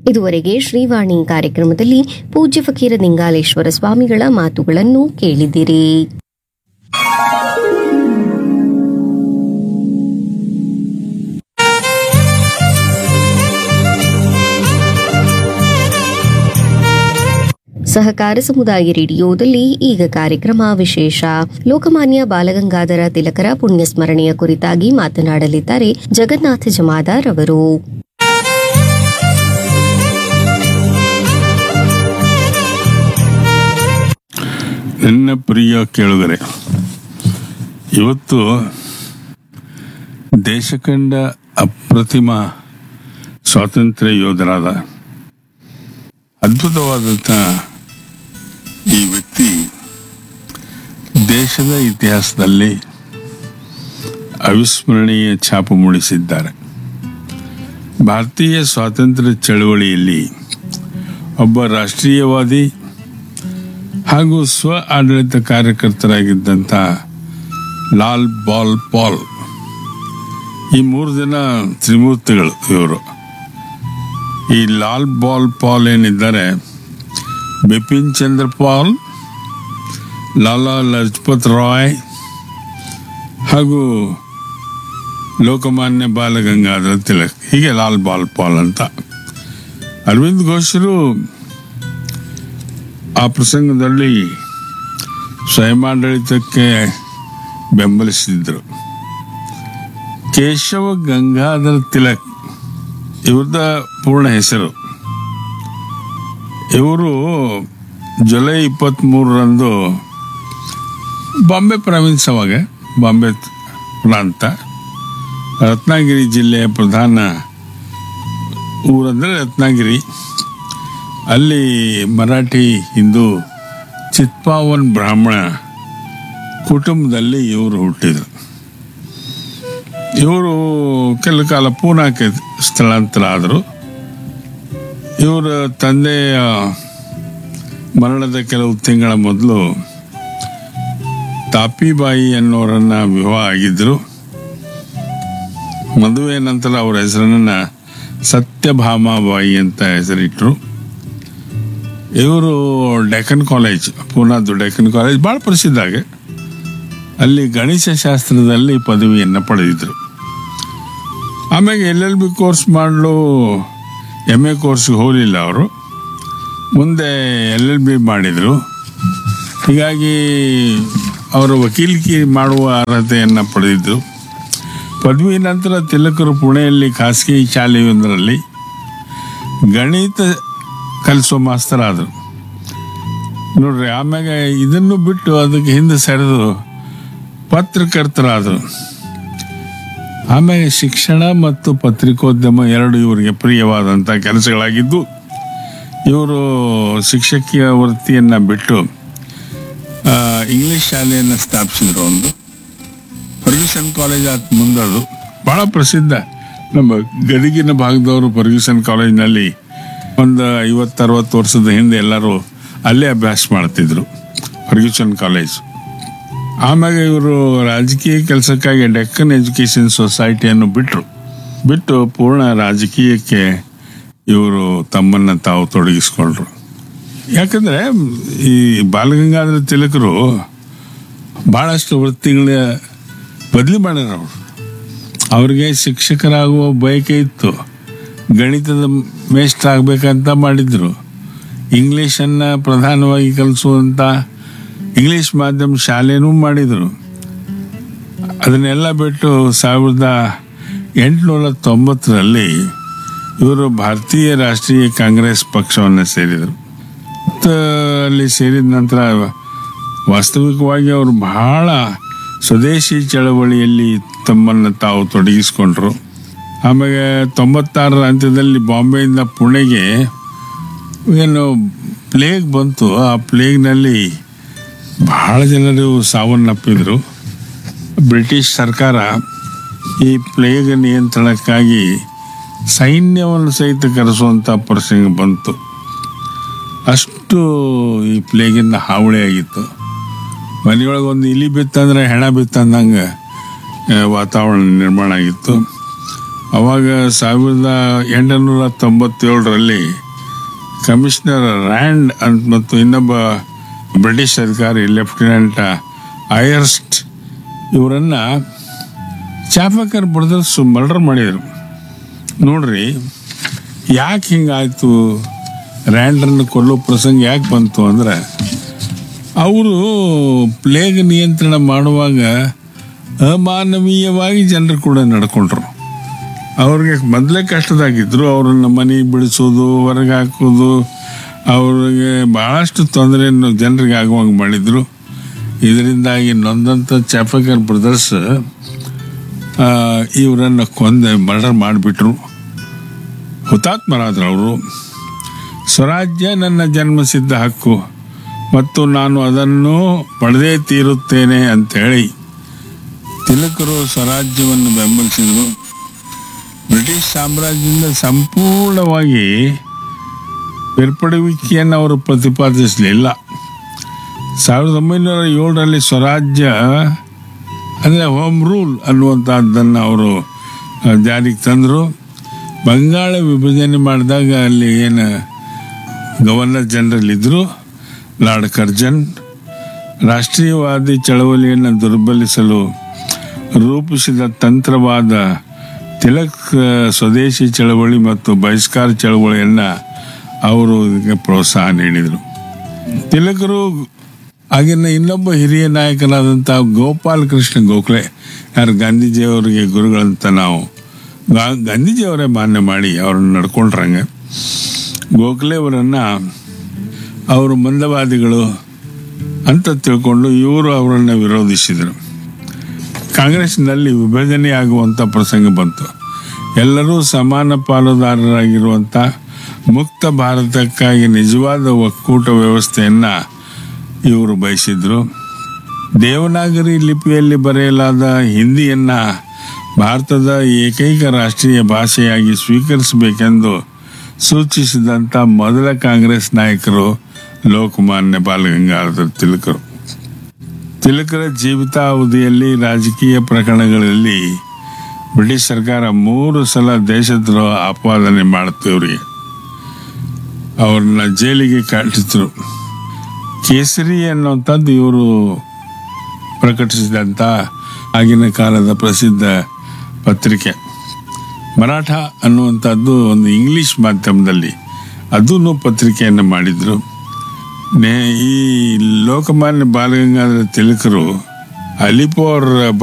ಇದುವರೆಗೆ ಶ್ರೀವಾಣಿ ಕಾರ್ಯಕ್ರಮದಲ್ಲಿ ಪೂಜ್ಯ ಫಕೀರ ಲಿಂಗಾಲೇಶ್ವರ ಸ್ವಾಮಿಗಳ ಮಾತುಗಳನ್ನು ಕೇಳಿದಿರಿ ಸಹಕಾರ ಸಮುದಾಯ ರೇಡಿಯೋದಲ್ಲಿ ಈಗ ಕಾರ್ಯಕ್ರಮ ವಿಶೇಷ ಲೋಕಮಾನ್ಯ ಬಾಲಗಂಗಾಧರ ತಿಲಕರ ಪುಣ್ಯಸ್ಮರಣೆಯ ಕುರಿತಾಗಿ ಮಾತನಾಡಲಿದ್ದಾರೆ ಜಗನ್ನಾಥ ಜಮಾದಾರ್ ಅವರು ನನ್ನ ಪ್ರಿಯ ಕೇಳುಗರೆ ಇವತ್ತು ದೇಶ ಕಂಡ ಅಪ್ರತಿಮ ಸ್ವಾತಂತ್ರ್ಯ ಯೋಧರಾದ ಅದ್ಭುತವಾದಂಥ ಈ ವ್ಯಕ್ತಿ ದೇಶದ ಇತಿಹಾಸದಲ್ಲಿ ಅವಿಸ್ಮರಣೀಯ ಛಾಪು ಮೂಡಿಸಿದ್ದಾರೆ ಭಾರತೀಯ ಸ್ವಾತಂತ್ರ್ಯ ಚಳವಳಿಯಲ್ಲಿ ಒಬ್ಬ ರಾಷ್ಟ್ರೀಯವಾದಿ ಹಾಗೂ ಸ್ವ ಆಡಳಿತ ಕಾರ್ಯಕರ್ತರಾಗಿದ್ದಂಥ ಲಾಲ್ ಬಾಲ್ ಪಾಲ್ ಈ ಮೂರು ಜನ ತ್ರಿಮೂರ್ತಿಗಳು ಇವರು ಈ ಲಾಲ್ ಬಾಲ್ ಪಾಲ್ ಏನಿದ್ದಾರೆ ಬಿಪಿನ್ ಚಂದ್ರ ಪಾಲ್ ಲಾಲಾ ಲಜಪತ್ ರಾಯ್ ಹಾಗೂ ಲೋಕಮಾನ್ಯ ಬಾಲಗಂಗಾಧರ ತಿಲಕ್ ಹೀಗೆ ಲಾಲ್ ಬಾಲ್ ಪಾಲ್ ಅಂತ ಅರವಿಂದ್ ಘೋಷರು ಆ ಪ್ರಸಂಗದಲ್ಲಿ ಸ್ವಯಮಾಡಳಿತಕ್ಕೆ ಬೆಂಬಲಿಸಿದ್ರು ಕೇಶವ ಗಂಗಾಧರ ತಿಲಕ್ ಇವ್ರದ ಪೂರ್ಣ ಹೆಸರು ಇವರು ಜುಲೈ ಇಪ್ಪತ್ತ್ಮೂರರಂದು ಬಾಂಬೆ ಪ್ರಾವಿನ್ಸ್ ಅವಾಗ ಬಾಂಬೆ ಪ್ರಾಂತ ರತ್ನಗಿರಿ ಜಿಲ್ಲೆಯ ಪ್ರಧಾನ ಊರಂದರೆ ರತ್ನಗಿರಿ ಅಲ್ಲಿ ಮರಾಠಿ ಹಿಂದೂ ಚಿತ್ಪಾವನ್ ಬ್ರಾಹ್ಮಣ ಕುಟುಂಬದಲ್ಲಿ ಇವರು ಹುಟ್ಟಿದರು ಇವರು ಕೆಲ ಕಾಲ ಪೂನಾಕ್ಕೆ ಸ್ಥಳಾಂತರ ಆದರು ಇವರ ತಂದೆಯ ಮರಣದ ಕೆಲವು ತಿಂಗಳ ಮೊದಲು ತಾಪಿಬಾಯಿ ಅನ್ನೋರನ್ನ ವಿವಾಹ ಆಗಿದ್ದರು ಮದುವೆ ನಂತರ ಅವರ ಹೆಸರನ್ನ ಸತ್ಯಭಾಮಾಬಾಯಿ ಅಂತ ಹೆಸರಿಟ್ಟರು ಇವರು ಡೆಕ್ಕನ್ ಕಾಲೇಜ್ ಪೂನಾದು ಡೆಕ್ಕನ್ ಕಾಲೇಜ್ ಭಾಳ ಪ್ರಸಿದ್ಧ ಆಗೆ ಅಲ್ಲಿ ಗಣಿತ ಶಾಸ್ತ್ರದಲ್ಲಿ ಪದವಿಯನ್ನು ಪಡೆದಿದ್ರು ಆಮೇಲೆ ಎಲ್ ಎಲ್ ಬಿ ಕೋರ್ಸ್ ಮಾಡಲು ಎಮ್ ಎ ಕೋರ್ಸ್ಗೆ ಹೋಗಲಿಲ್ಲ ಅವರು ಮುಂದೆ ಎಲ್ ಎಲ್ ಬಿ ಮಾಡಿದರು ಹೀಗಾಗಿ ಅವರು ವಕೀಲಿಕೆ ಮಾಡುವ ಅರ್ಹತೆಯನ್ನು ಪಡೆದಿದ್ದರು ಪದವಿ ನಂತರ ತಿಲಕರು ಪುಣೆಯಲ್ಲಿ ಖಾಸಗಿ ಶಾಲೆಯೊಂದರಲ್ಲಿ ಗಣಿತ ಕಲಿಸೋ ಮಾಸ್ತರ್ ಆದರು ನೋಡ್ರಿ ಆಮ್ಯಾಗ ಇದನ್ನು ಬಿಟ್ಟು ಅದಕ್ಕೆ ಹಿಂದೆ ಸರಿದು ಪತ್ರಕರ್ತರಾದರು ಆಮೇಲೆ ಶಿಕ್ಷಣ ಮತ್ತು ಪತ್ರಿಕೋದ್ಯಮ ಎರಡು ಇವರಿಗೆ ಪ್ರಿಯವಾದಂಥ ಕೆಲಸಗಳಾಗಿದ್ದು ಇವರು ಶಿಕ್ಷಕಿಯ ವೃತ್ತಿಯನ್ನು ಬಿಟ್ಟು ಆ, ಇಂಗ್ಲಿಷ್ ಶಾಲೆಯನ್ನು ಸ್ಥಾಪಿಸಿದ್ರು ಒಂದು ಫರ್ಗ್ಯೂಸನ್ ಕಾಲೇಜ್ ಆದ ಮುಂದದು ಬಹಳ ಪ್ರಸಿದ್ಧ ನಮ್ಮ ಗದಗಿನ ಭಾಗದವರು ಫರ್ಗ್ಯೂಸನ್ ಕಾಲೇಜ್ನಲ್ಲಿ ಒಂದು ಐವತ್ತರವತ್ತು ವರ್ಷದ ಹಿಂದೆ ಎಲ್ಲರೂ ಅಲ್ಲೇ ಅಭ್ಯಾಸ ಮಾಡ್ತಿದ್ರು ಫರ್ಗ್ಯೂಸನ್ ಕಾಲೇಜ್ ಆಮ್ಯಾಗ ಇವರು ರಾಜಕೀಯ ಕೆಲಸಕ್ಕಾಗಿ ಡೆಕ್ಕನ್ ಎಜುಕೇಷನ್ ಸೊಸೈಟಿಯನ್ನು ಬಿಟ್ಟರು ಬಿಟ್ಟು ಪೂರ್ಣ ರಾಜಕೀಯಕ್ಕೆ ಇವರು ತಮ್ಮನ್ನು ತಾವು ತೊಡಗಿಸ್ಕೊಂಡ್ರು ಯಾಕಂದ್ರೆ ಈ ಬಾಲಗಂಗಾಧರ ತಿಲಕರು ಬಹಳಷ್ಟು ವೃತ್ತಿಗಳ ಬದಲಿ ಮಾಡ್ಯಾರ ಅವರು ಅವ್ರಿಗೆ ಶಿಕ್ಷಕರಾಗುವ ಬಯಕೆ ಇತ್ತು ಗಣಿತದ ಮೇಷ್ಟ್ರ ಆಗ್ಬೇಕಂತ ಮಾಡಿದ್ರು ಇಂಗ್ಲೀಷನ್ನು ಪ್ರಧಾನವಾಗಿ ಕಲಿಸುವಂಥ ಇಂಗ್ಲೀಷ್ ಮಾಧ್ಯಮ ಶಾಲೆನೂ ಮಾಡಿದರು ಅದನ್ನೆಲ್ಲ ಬಿಟ್ಟು ಸಾವಿರದ ಎಂಟುನೂರ ತೊಂಬತ್ತರಲ್ಲಿ ಇವರು ಭಾರತೀಯ ರಾಷ್ಟ್ರೀಯ ಕಾಂಗ್ರೆಸ್ ಪಕ್ಷವನ್ನು ಸೇರಿದರು ಮತ್ತು ಅಲ್ಲಿ ಸೇರಿದ ನಂತರ ವಾಸ್ತವಿಕವಾಗಿ ಅವರು ಬಹಳ ಸ್ವದೇಶಿ ಚಳವಳಿಯಲ್ಲಿ ತಮ್ಮನ್ನು ತಾವು ತೊಡಗಿಸಿಕೊಂಡ್ರು ಆಮೇಲೆ ತೊಂಬತ್ತಾರರ ಅಂತ್ಯದಲ್ಲಿ ಬಾಂಬೆಯಿಂದ ಪುಣೆಗೆ ಏನು ಪ್ಲೇಗ್ ಬಂತು ಆ ಪ್ಲೇಗ್ನಲ್ಲಿ ಬಹಳ ಜನರು ಸಾವನ್ನಪ್ಪಿದರು ಬ್ರಿಟಿಷ್ ಸರ್ಕಾರ ಈ ಪ್ಲೇಗ್ ನಿಯಂತ್ರಣಕ್ಕಾಗಿ ಸೈನ್ಯವನ್ನು ಸಹಿತ ಕರೆಸುವಂಥ ಪ್ರಸಂಗ ಬಂತು ಅಷ್ಟು ಈ ಪ್ಲೇಗಿನ ಹಾವಳಿ ಆಗಿತ್ತು ಮನೆಯೊಳಗೆ ಒಂದು ಇಲಿ ಬಿತ್ತಂದ್ರೆ ಹೆಣ ಬಿತ್ತಂದಂಗೆ ಆ, ವಾತಾವರಣ ನಿರ್ಮಾಣ ಆಗಿತ್ತು ಅವಾಗ ಸಾವಿರದ ಎಂಟುನೂರ ತೊಂಬತ್ತೇಳರಲ್ಲಿ ಕಮಿಷನರ್ ರ್ಯಾಂಡ್ ಅಂತ ಮತ್ತು ಇನ್ನೊಬ್ಬ ಬ್ರಿಟಿಷ್ ಅಧಿಕಾರಿ ಲೆಫ್ಟಿನೆಂಟ್ ಐಯರ್ಸ್ಟ್ ಇವರನ್ನ ಚಾಪಕರ್ ಬ್ರದರ್ಸ್ ಮರ್ಡರ್ ಮಾಡಿದರು ನೋಡ್ರಿ ಯಾಕೆ ಹಿಂಗಾಯ್ತು ರ್ಯಾಂಡ್ರನ್ನು ಕೊಲ್ಲೋ ಪ್ರಸಂಗ ಯಾಕೆ ಬಂತು ಅಂದ್ರೆ ಅವರು ಪ್ಲೇಗ್ ನಿಯಂತ್ರಣ ಮಾಡುವಾಗ ಅಮಾನವೀಯವಾಗಿ ಜನರು ಕೂಡ ನಡ್ಕೊಂಡ್ರು ಅವ್ರಿಗೆ ಮೊದಲೇ ಕಷ್ಟದಾಗಿದ್ರು ಅವ್ರನ್ನ ಮನೆ ಬಿಡಿಸೋದು ಹೊರಗೆ ಹಾಕೋದು ಅವ್ರಿಗೆ ಭಾಳಷ್ಟು ತೊಂದರೆಯನ್ನು ಜನರಿಗೆ ಆಗುವಂಗೆ ಮಾಡಿದ್ರು ಇದರಿಂದಾಗಿ ನೊಂದಂಥ ಚಾಪಕರ್ ಬ್ರದರ್ಸ್ ಇವರನ್ನು ಕೊಂದ ಮರ್ಡರ್ ಮಾಡಿಬಿಟ್ರು ಹುತಾತ್ಮರಾದ್ರು ಅವರು ಸ್ವರಾಜ್ಯ ನನ್ನ ಜನ್ಮಸಿದ್ಧ ಹಕ್ಕು ಮತ್ತು ನಾನು ಅದನ್ನು ಪಡೆದೇ ತೀರುತ್ತೇನೆ ಅಂತೇಳಿ ತಿಲಕರು ಸ್ವರಾಜ್ಯವನ್ನು ಬೆಂಬಲಿಸಿದರು ಬ್ರಿಟಿಷ್ ಸಾಮ್ರಾಜ್ಯದಿಂದ ಸಂಪೂರ್ಣವಾಗಿ ಬೇರ್ಪಡುವಿಕೆಯನ್ನು ಅವರು ಪ್ರತಿಪಾದಿಸಲಿಲ್ಲ ಸಾವಿರದ ಒಂಬೈನೂರ ಏಳರಲ್ಲಿ ಸ್ವರಾಜ್ಯ ಅಂದರೆ ಹೋಮ್ ರೂಲ್ ಅನ್ನುವಂಥದ್ದನ್ನು ಅವರು ಆ, ಜಾರಿಗೆ ತಂದರು ಬಂಗಾಳ ವಿಭಜನೆ ಮಾಡಿದಾಗ ಅಲ್ಲಿ ಏನು ಗವರ್ನರ್ ಜನರಲ್ ಇದ್ದರು ಲಾರ್ಡ್ ಕರ್ಜನ್ ರಾಷ್ಟ್ರೀಯವಾದಿ ಚಳವಳಿಯನ್ನು ದುರ್ಬಲಿಸಲು ರೂಪಿಸಿದ ತಂತ್ರವಾದ ತಿಲಕ್ ಸ್ವದೇಶಿ ಚಳವಳಿ ಮತ್ತು ಬಹಿಷ್ಕಾರ ಚಳವಳಿಯನ್ನು ಅವರು ಇದಕ್ಕೆ ಪ್ರೋತ್ಸಾಹ ನೀಡಿದರು ತಿಲಕರು ಆಗಿನ ಇನ್ನೊಬ್ಬ ಹಿರಿಯ ನಾಯಕನಾದಂಥ ಗೋಪಾಲ್ ಕೃಷ್ಣ ಗೋಖಲೆ ಯಾರು ಗಾಂಧೀಜಿಯವರಿಗೆ ಗುರುಗಳಂತ ನಾವು ಗಾ- ಗಾಂಧೀಜಿಯವರೇ ಮಾನ್ಯ ಮಾಡಿ ಅವ್ರನ್ನ ನಡ್ಕೊಂಡ್ರಂಗೆ ಗೋಖಲೆ ಅವರನ್ನು ಅವರು ಮಂದವಾದಿಗಳು ಅಂತ ತಿಳ್ಕೊಂಡು ಇವರು ಅವರನ್ನು ವಿರೋಧಿಸಿದರು ಕಾಂಗ್ರೆಸ್ನಲ್ಲಿ ವಿಭಜನೆ ಆಗುವಂಥ ಪ್ರಸಂಗ ಬಂತು ಎಲ್ಲರೂ ಸಮಾನ ಪಾಲುದಾರರಾಗಿರುವಂಥ ಮುಕ್ತ ಭಾರತಕ್ಕಾಗಿ ನಿಜವಾದ ಒಕ್ಕೂಟ ವ್ಯವಸ್ಥೆಯನ್ನು ಇವರು ಬಯಸಿದ್ರು ದೇವನಾಗರಿ ಲಿಪಿಯಲ್ಲಿ ಬರೆಯಲಾದ ಹಿಂದಿಯನ್ನು ಭಾರತದ ಏಕೈಕ ರಾಷ್ಟ್ರೀಯ ಭಾಷೆಯಾಗಿ ಸ್ವೀಕರಿಸಬೇಕೆಂದು ಸೂಚಿಸಿದಂಥ ಮೊದಲ ಕಾಂಗ್ರೆಸ್ ನಾಯಕರು ಲೋಕಮಾನ್ಯ ಬಾಲಗಂಗಾಧರ ತಿಲಕರು ತಿಲಕರ ಜೀವಿತಾವಧಿಯಲ್ಲಿ ರಾಜಕೀಯ ಪ್ರಕರಣಗಳಲ್ಲಿ ಬ್ರಿಟಿಷ್ ಸರ್ಕಾರ ಮೂರು ಸಲ ದೇಶದ್ರೋಹ ಆಪಾದನೆ ಮಾಡುತ್ತೆ ಇವರಿಗೆ ಅವ್ರನ್ನ ಜೈಲಿಗೆ ಕಟ್ಟಿದ್ರು ಕೇಸರಿ ಅನ್ನುವಂಥದ್ದು ಇವರು ಪ್ರಕಟಿಸಿದಂಥ ಆಗಿನ ಕಾಲದ ಪ್ರಸಿದ್ಧ ಪತ್ರಿಕೆ ಮರಾಠ ಅನ್ನುವಂಥದ್ದು ಒಂದು ಇಂಗ್ಲಿಷ್ ಮಾಧ್ಯಮದಲ್ಲಿ ಅದೂ ಪತ್ರಿಕೆಯನ್ನು ಮಾಡಿದರು ನೇ ಈ ಲೋಕಮಾನ್ಯ ಬಾಲಗಂಗಾಧರ ತಿಲಕರು ಅಲಿಪೋರ್